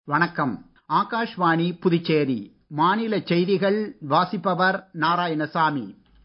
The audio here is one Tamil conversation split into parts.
வணக்கம் ஆகாஷ்வாணி புதுச்சேரி மாநில செய்திகள் வாசிப்பவர் நாராயணசாமி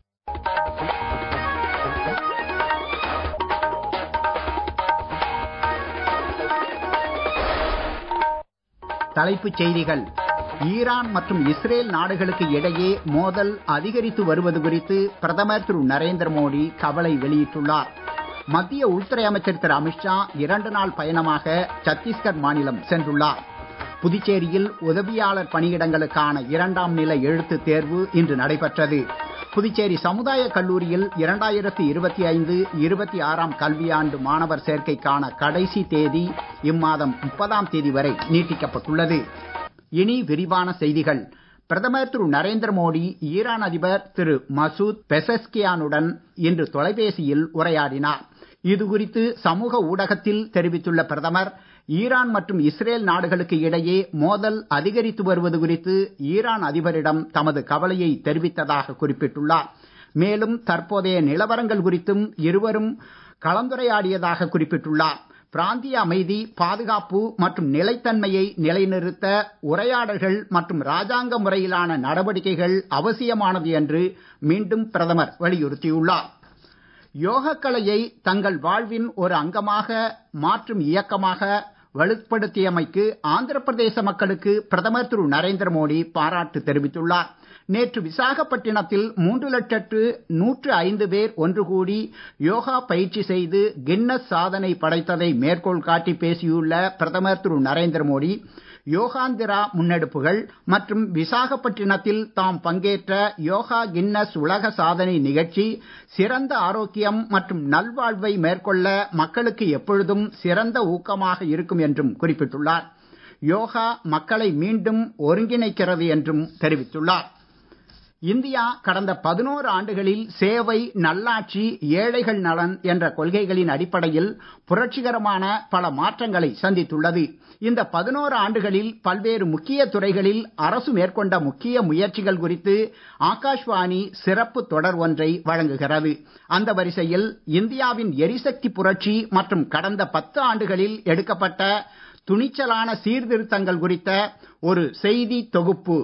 தலைப்புச் செய்திகள் ஈரான் மற்றும் இஸ்ரேல் நாடுகளுக்கு இடையே மோதல் அதிகரித்து வருவது குறித்து பிரதமர் திரு நரேந்திர மோடி கவலை வெளியிட்டுள்ளார் மத்திய உள்துறை அமைச்சர் திரு அமித்ஷா இரண்டு நாள் பயணமாக சத்தீஸ்கர் மாநிலம் சென்றுள்ளார் புதுச்சேரியில் உதவியாளர் பணியிடங்களுக்கான இரண்டாம் நிலை எழுத்துத் தேர்வு இன்று நடைபெற்றது புதுச்சேரி சமுதாய கல்லூரியில் இரண்டாயிரத்தி இருபத்தி ஐந்து இருபத்தி ஆறாம் கல்வியாண்டு மாணவர் சேர்க்கைக்கான கடைசி தேதி இம்மாதம் முப்பதாம் தேதி வரை நீட்டிக்கப்பட்டுள்ளது இனி விரிவான செய்திகள் பிரதமர் திரு நரேந்திர மோடி ஈரான் அதிபர் திரு மசூத் பெசஸ்கியானுடன் இன்று தொலைபேசியில் உரையாடினார் இது குறித்து சமூக ஊடகத்தில் தெரிவித்துள்ள பிரதமர் ஈரான் மற்றும் இஸ்ரேல் நாடுகளுக்கு இடையே மோதல் அதிகரித்து வருவது குறித்து ஈரான் அதிபரிடம் தமது கவலையை தெரிவித்ததாக குறிப்பிட்டுள்ளார் மேலும் தற்போதைய நிலவரங்கள் குறித்தும் இருவரும் கலந்துரையாடியதாக குறிப்பிட்டுள்ளார் பிராந்திய அமைதி பாதுகாப்பு மற்றும் நிலைத்தன்மையை நிலைநிறுத்த உரையாடல்கள் மற்றும் ராஜாங்க முறையிலான நடவடிக்கைகள் அவசியமானது என்று மீண்டும் பிரதமர் வலியுறுத்தியுள்ளார் யோகக்கலையை தங்கள் வாழ்வின் ஒரு அங்கமாக மாற்றும் இயக்கமாக வலுப்படுத்தியமைக்கு ஆந்திர பிரதேச மக்களுக்கு பிரதமர் திரு நரேந்திர மோடி பாராட்டு தெரிவித்துள்ளார் நேற்று விசாகப்பட்டினத்தில் மூன்று லட்சத்து நூற்று ஐந்து பேர் ஒன்று கூடி யோகா பயிற்சி செய்து கின்னஸ் சாதனை படைத்ததை மேற்கோள் காட்டி பேசியுள்ள பிரதமர் திரு நரேந்திர மோடி யோகாந்திரா முன்னெடுப்புகள் மற்றும் விசாகப்பட்டினத்தில் தாம் பங்கேற்ற யோகா கின்னஸ் உலக சாதனை நிகழ்ச்சி சிறந்த ஆரோக்கியம் மற்றும் நல்வாழ்வை மேற்கொள்ள மக்களுக்கு எப்பொழுதும் சிறந்த ஊக்கமாக இருக்கும் என்றும் குறிப்பிட்டுள்ளார் யோகா மக்களை மீண்டும் ஒருங்கிணைக்கிறது என்றும் தெரிவித்துள்ளார் இந்தியா கடந்த பதினோரு ஆண்டுகளில் சேவை நல்லாட்சி ஏழைகள் நலன் என்ற கொள்கைகளின் அடிப்படையில் புரட்சிகரமான பல மாற்றங்களை சந்தித்துள்ளது இந்த பதினோரு ஆண்டுகளில் பல்வேறு முக்கிய துறைகளில் அரசு மேற்கொண்ட முக்கிய முயற்சிகள் குறித்து ஆகாஷ்வாணி சிறப்பு தொடர் ஒன்றை வழங்குகிறது அந்த வரிசையில் இந்தியாவின் எரிசக்தி புரட்சி மற்றும் கடந்த பத்து ஆண்டுகளில் எடுக்கப்பட்ட துணிச்சலான சீர்திருத்தங்கள் குறித்த ஒரு செய்தி தொகுப்பு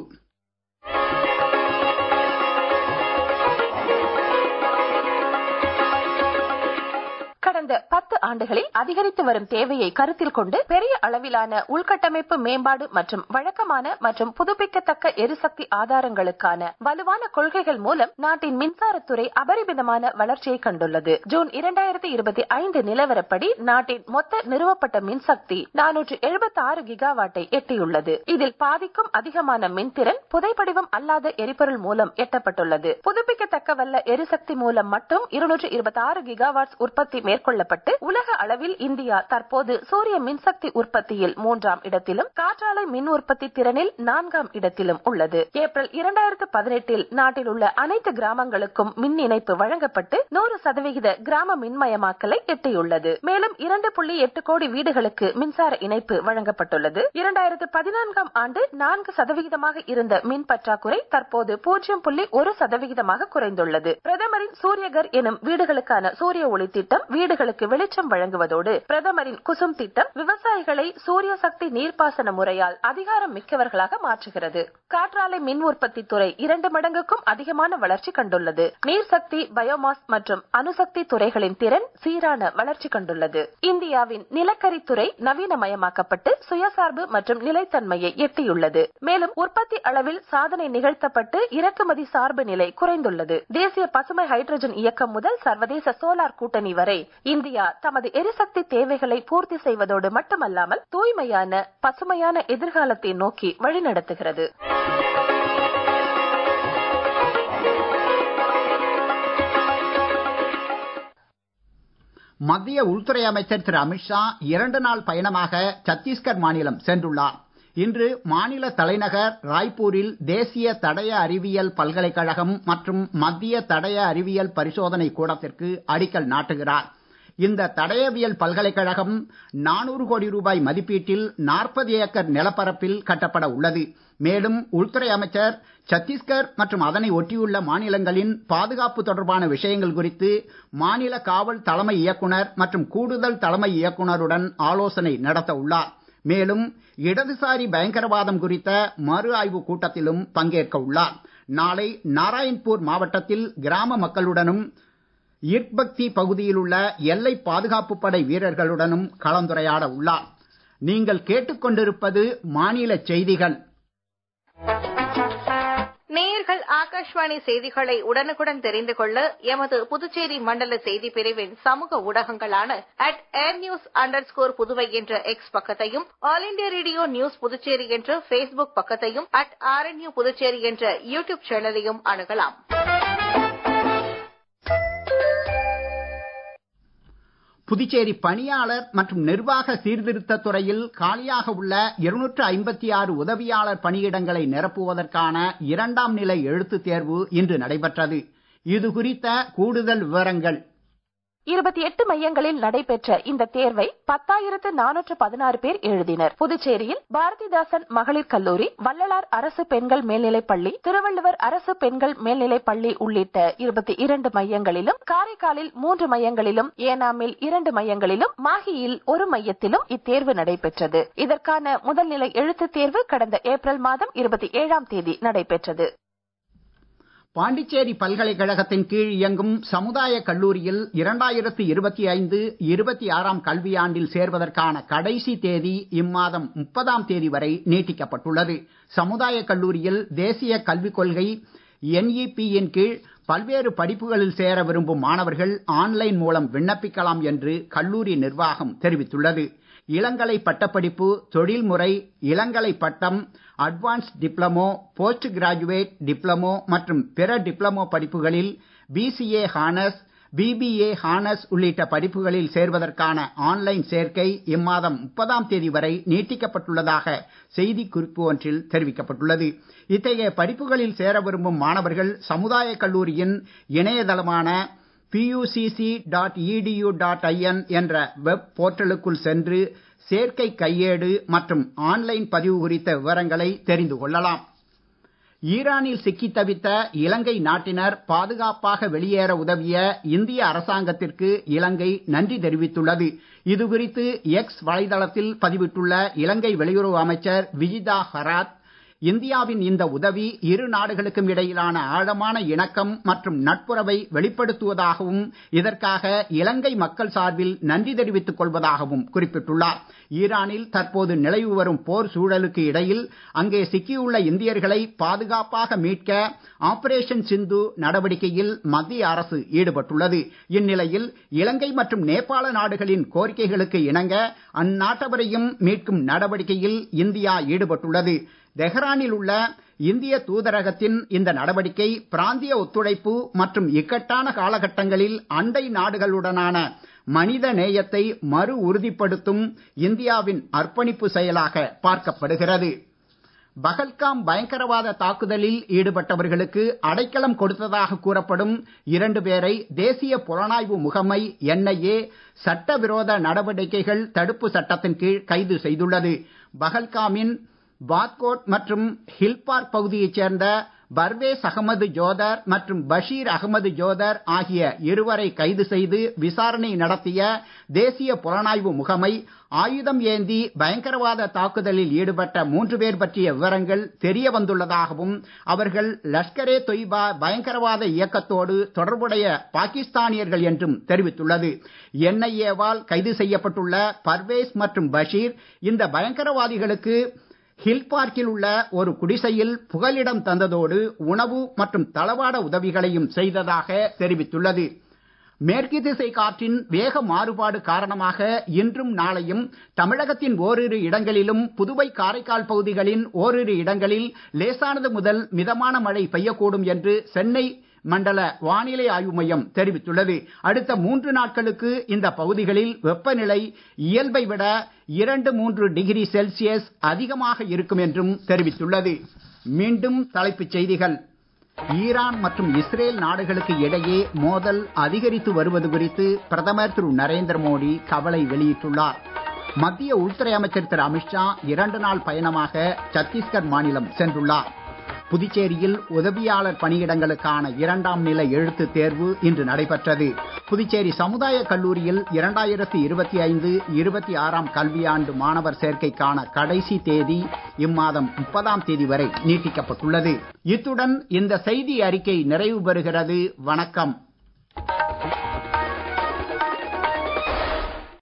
கடந்த பத்து ஆண்டுகளில் அதிகரித்து வரும் தேவையை கருத்தில் கொண்டு பெரிய அளவிலான உள்கட்டமைப்பு மேம்பாடு மற்றும் வழக்கமான மற்றும் புதுப்பிக்கத்தக்க எரிசக்தி ஆதாரங்களுக்கான வலுவான கொள்கைகள் மூலம் நாட்டின் மின்சாரத்துறை அபரிமிதமான வளர்ச்சியை கண்டுள்ளது ஜூன் இரண்டாயிரத்தி இருபத்தி ஐந்து நிலவரப்படி நாட்டின் மொத்த நிறுவப்பட்ட மின்சக்தி நானூற்று எழுபத்தி ஆறு கிகாவாட்டை எட்டியுள்ளது இதில் பாதிக்கும் அதிகமான மின்திறன் புதைப்படிவம் அல்லாத எரிபொருள் மூலம் எட்டப்பட்டுள்ளது புதுப்பிக்கத்தக்க வல்ல எரிசக்தி மூலம் மட்டும் இருநூற்று இருபத்தி ஆறு கிகாவாட்ஸ் உற்பத்தி மேற்கொள்ளப்பட்டு உலக அளவில் இந்தியா தற்போது சூரிய மின்சக்தி உற்பத்தியில் மூன்றாம் இடத்திலும் காற்றாலை மின் உற்பத்தி திறனில் நான்காம் இடத்திலும் உள்ளது ஏப்ரல் இரண்டாயிரத்து பதினெட்டில் நாட்டில் உள்ள அனைத்து கிராமங்களுக்கும் மின் இணைப்பு வழங்கப்பட்டு நூறு சதவிகித கிராம மின்மயமாக்கலை எட்டியுள்ளது மேலும் இரண்டு புள்ளி எட்டு கோடி வீடுகளுக்கு மின்சார இணைப்பு வழங்கப்பட்டுள்ளது இரண்டாயிரத்து பதினான்காம் ஆண்டு நான்கு சதவிகிதமாக இருந்த மின் பற்றாக்குறை தற்போது பூஜ்ஜியம் புள்ளி ஒரு சதவிகிதமாக குறைந்துள்ளது பிரதமரின் சூரியகர் எனும் வீடுகளுக்கான சூரிய ஒளி திட்டம் வீடுகளுக்கு வெளிச்சம் வழங்குவதோடு பிரதமரின் குசும் திட்டம் விவசாயிகளை சூரிய சக்தி நீர்ப்பாசன முறையால் அதிகாரம் மிக்கவர்களாக மாற்றுகிறது காற்றாலை மின் உற்பத்தி துறை இரண்டு மடங்குக்கும் அதிகமான வளர்ச்சி கண்டுள்ளது நீர் சக்தி பயோமாஸ் மற்றும் அணுசக்தி துறைகளின் திறன் சீரான வளர்ச்சி கண்டுள்ளது இந்தியாவின் நிலக்கரித்துறை நவீனமயமாக்கப்பட்டு சுயசார்பு மற்றும் நிலைத்தன்மையை எட்டியுள்ளது மேலும் உற்பத்தி அளவில் சாதனை நிகழ்த்தப்பட்டு இறக்குமதி சார்பு நிலை குறைந்துள்ளது தேசிய பசுமை ஹைட்ரஜன் இயக்கம் முதல் சர்வதேச சோலார் கூட்டணி வரை இந்தியா தமது எரிசக்தி தேவைகளை பூர்த்தி செய்வதோடு மட்டுமல்லாமல் தூய்மையான பசுமையான எதிர்காலத்தை நோக்கி வழிநடத்துகிறது மத்திய உள்துறை அமைச்சர் திரு அமித்ஷா இரண்டு நாள் பயணமாக சத்தீஸ்கர் மாநிலம் சென்றுள்ளார் இன்று மாநில தலைநகர் ராய்ப்பூரில் தேசிய தடய அறிவியல் பல்கலைக்கழகம் மற்றும் மத்திய தடய அறிவியல் பரிசோதனை கூடத்திற்கு அடிக்கல் நாட்டுகிறார் இந்த தடயவியல் பல்கலைக்கழகம் நானூறு கோடி ரூபாய் மதிப்பீட்டில் நாற்பது ஏக்கர் நிலப்பரப்பில் கட்டப்பட உள்ளது மேலும் உள்துறை அமைச்சர் சத்தீஸ்கர் மற்றும் அதனை ஒட்டியுள்ள மாநிலங்களின் பாதுகாப்பு தொடர்பான விஷயங்கள் குறித்து மாநில காவல் தலைமை இயக்குனர் மற்றும் கூடுதல் தலைமை இயக்குனருடன் ஆலோசனை நடத்த உள்ளார் மேலும் இடதுசாரி பயங்கரவாதம் குறித்த மறு ஆய்வு கூட்டத்திலும் பங்கேற்க உள்ளார் நாளை நாராயண்பூர் மாவட்டத்தில் கிராம மக்களுடனும் இர்பக்தி பகுதியில் உள்ள எல்லை பாதுகாப்பு படை வீரர்களுடனும் கலந்துரையாட உள்ளார் நீங்கள் கேட்டுக்கொண்டிருப்பது மாநில செய்திகள் நேயர்கள் ஆகாஷ்வாணி செய்திகளை உடனுக்குடன் தெரிந்து கொள்ள எமது புதுச்சேரி மண்டல செய்தி பிரிவின் சமூக ஊடகங்களான at air news under score Puduvai என்ற எக்ஸ் பக்கத்தையும் all India radio news Puducherry என்ற பேஸ்புக் பக்கத்தையும் அட் ஆர்என்யூ புதுச்சேரி என்ற யூடியூப் சேனலையும் அணுகலாம் புதுச்சேரி பணியாளர் மற்றும் நிர்வாக சீர்திருத்த துறையில் காலியாக உள்ள இருநூற்று ஐம்பத்தி ஆறு உதவியாளர் பணியிடங்களை நிரப்புவதற்கான இரண்டாம் நிலை எழுத்துத் தேர்வு இன்று நடைபெற்றது இது குறித்த கூடுதல் விவரங்கள் இருபத்தி எட்டு மையங்களில் நடைபெற்ற இந்த தேர்வை பத்தாயிரத்து நானூற்று பதினாறு பேர் எழுதினர் புதுச்சேரியில் பாரதிதாசன் மகளிர் கல்லூரி வள்ளலார் அரசு பெண்கள் மேல்நிலைப் பள்ளி திருவள்ளுவர் அரசு பெண்கள் மேல்நிலைப் பள்ளி உள்ளிட்ட இருபத்தி இரண்டு மையங்களிலும் காரைக்காலில் மூன்று மையங்களிலும் ஏனாமில் இரண்டு மையங்களிலும் மாஹியில் ஒரு மையத்திலும் இத்தேர்வு நடைபெற்றது இதற்கான முதல்நிலை எழுத்துத் தேர்வு கடந்த ஏப்ரல் மாதம் இருபத்தி ஏழாம் தேதி நடைபெற்றது பாண்டிச்சேரி பல்கலைக்கழகத்தின் கீழ் இயங்கும் சமுதாய கல்லூரியில் இரண்டாயிரத்து இருபத்தி ஐந்து இருபத்தி ஆறாம் கல்வியாண்டில் சேர்வதற்கான கடைசி தேதி இம்மாதம் முப்பதாம் தேதி வரை நீட்டிக்கப்பட்டுள்ளது சமுதாய கல்லூரியில் தேசிய கல்விக் கொள்கை என்இபியின் கீழ் பல்வேறு படிப்புகளில் சேர விரும்பும் மாணவர்கள் ஆன்லைன் மூலம் விண்ணப்பிக்கலாம் என்று கல்லூரி நிர்வாகம் தெரிவித்துள்ளது இளங்கலை பட்டப்படிப்பு தொழில்முறை இளங்கலை பட்டம் advance diploma post graduate diploma மற்றும் பிற டிப்ளமோ படிப்புகளில் பிசிஏ ஹானர்ஸ் பிபிஏ ஹானர்ஸ் உள்ளிட்ட படிப்புகளில் சேர்வதற்கான ஆன்லைன் சேர்க்கை இம்மாதம் முப்பதாம் தேதி வரை நீட்டிக்கப்பட்டுள்ளதாக செய்தி குறிப்பு ஒன்றில் தெரிவிக்கப்பட்டுள்ளது இத்தகைய படிப்புகளில் சேர விரும்பும் மாணவர்கள் சமுதாய கல்லூரியின் இணையதளமான PUCC dot edu dot IN என்ற வெப் போர்ட்டலுக்குள் சென்று சேர்க்கை கையேடு மற்றும் ஆன்லைன் பதிவு குறித்த விவரங்களை தெரிந்து கொள்ளலாம் ஈரானில் சிக்கித் தவித்த இலங்கை நாட்டினர் பாதுகாப்பாக வெளியேற உதவிய இந்திய அரசாங்கத்திற்கு இலங்கை நன்றி தெரிவித்துள்ளது இது குறித்து எக்ஸ் வலைதளத்தில் பதிவிட்டுள்ள இலங்கை வெளியுறவு அமைச்சர் விஜிதா ஹராத் இந்தியாவின் இந்த உதவி இரு நாடுகளுக்கும் இடையிலான ஆழமான இணக்கம் மற்றும் நட்புறவை வெளிப்படுத்துவதாகவும் இதற்காக இலங்கை மக்கள் சார்பில் நன்றி தெரிவித்துக் கொள்வதாகவும் குறிப்பிட்டுள்ளார் ஈரானில் தற்போது நிலவி வரும் போர் சூழலுக்கு இடையில் அங்கே சிக்கியுள்ள இந்தியர்களை பாதுகாப்பாக மீட்க ஆபரேஷன் சிந்து நடவடிக்கையில் மத்திய அரசு ஈடுபட்டுள்ளது இந்நிலையில் இலங்கை மற்றும் நேபாள நாடுகளின் கோரிக்கைகளுக்கு இணங்க அந்நாட்டவரையும் மீட்கும் நடவடிக்கையில் இந்தியா ஈடுபட்டுள்ளது தெஹ்ரானில் உள்ள இந்திய தூதரகத்தின் இந்த நடவடிக்கை பிராந்திய ஒத்துழைப்பு மற்றும் இக்கட்டான காலகட்டங்களில் அண்டை நாடுகளுடனான மனித நேயத்தை மறு உறுதிப்படுத்தும் இந்தியாவின் அர்ப்பணிப்பு செயலாக பார்க்கப்படுகிறது பகல்காம் பயங்கரவாத தாக்குதலில் ஈடுபட்டவர்களுக்கு அடைக்கலம் கொடுத்ததாக கூறப்படும் இரண்டு பேரை தேசிய புலனாய்வு முகமை என்ஐஏ சட்டவிரோத நடவடிக்கைகள் தடுப்பு சட்டத்தின் கீழ் கைது செய்துள்ளது பகல்காமின் பாத்கோட் மற்றும் ஹில்பார்க் பகுதியைச் சேர்ந்த பர்வேஸ் அகமது ஜோதர் மற்றும் பஷீர் அகமது ஜோதர் ஆகிய இருவரை கைது செய்து விசாரணை நடத்திய தேசிய புலனாய்வு முகமை ஆயுதம் ஏந்தி பயங்கரவாத தாக்குதலில் ஈடுபட்ட மூன்று பேர் பற்றிய விவரங்கள் தெரிய வந்துள்ளதாகவும் அவர்கள் லஷ்கரே தொய்பா பயங்கரவாத இயக்கத்தோடு தொடர்புடைய பாகிஸ்தானியர்கள் என்றும் தெரிவித்துள்ளது என்ஐஏவால் கைது செய்யப்பட்டுள்ள பர்வேஸ் மற்றும் பஷீர் இந்த பயங்கரவாதிகளுக்கு ஹில் பார்க்கில் உள்ள ஒரு குடிசையில் புகலிடம் தந்ததோடு உணவு மற்றும் தளவாட உதவிகளையும் செய்ததாக தெரிவித்துள்ளது மேற்கு திசை காற்றின் வேக மாறுபாடு காரணமாக இன்றும் நாளையும் தமிழகத்தின் ஓரிரு இடங்களிலும் புதுவை காரைக்கால் பகுதிகளின் ஓரிரு இடங்களில் லேசானது முதல் மிதமான மழை பெய்யக்கூடும் என்று சென்னை மண்டல வானிலை ஆய்வு மையம் தெரிவித்துள்ளது அடுத்த மூன்று நாட்களுக்கு இந்த பகுதிகளில் வெப்பநிலை இயல்பை விட இரண்டு மூன்று டிகிரி செல்சியஸ் அதிகமாக இருக்கும் என்றும் தெரிவித்துள்ளது மீண்டும் தலைப்புச் செய்திகள் ஈரான் மற்றும் இஸ்ரேல் நாடுகளுக்கு இடையே மோதல் அதிகரித்து வருவது குறித்து பிரதமர் திரு நரேந்திர மோடி கவலை வெளியிட்டுள்ளார் மத்திய உள்துறை அமைச்சர் திரு அமித்ஷா இரண்டு நாள் பயணமாக சத்தீஸ்கர் மாநிலம் சென்றுள்ளார் புதுச்சேரியில் உதவியாளர் பணியிடங்களுக்கான இரண்டாம் நிலை எழுத்து தேர்வு இன்று நடைபெற்றது புதுச்சேரி சமுதாய கல்லூரியில் இரண்டாயிரத்தி இருபத்தி ஐந்து இருபத்தி ஆறாம் கல்வியாண்டு மாணவர் சேர்க்கைக்கான கடைசி தேதி இம்மாதம் முப்பதாம் தேதி வரை நீட்டிக்கப்பட்டுள்ளது இத்துடன் இந்த செய்தி அறிக்கை நிறைவு பெறுகிறது வணக்கம்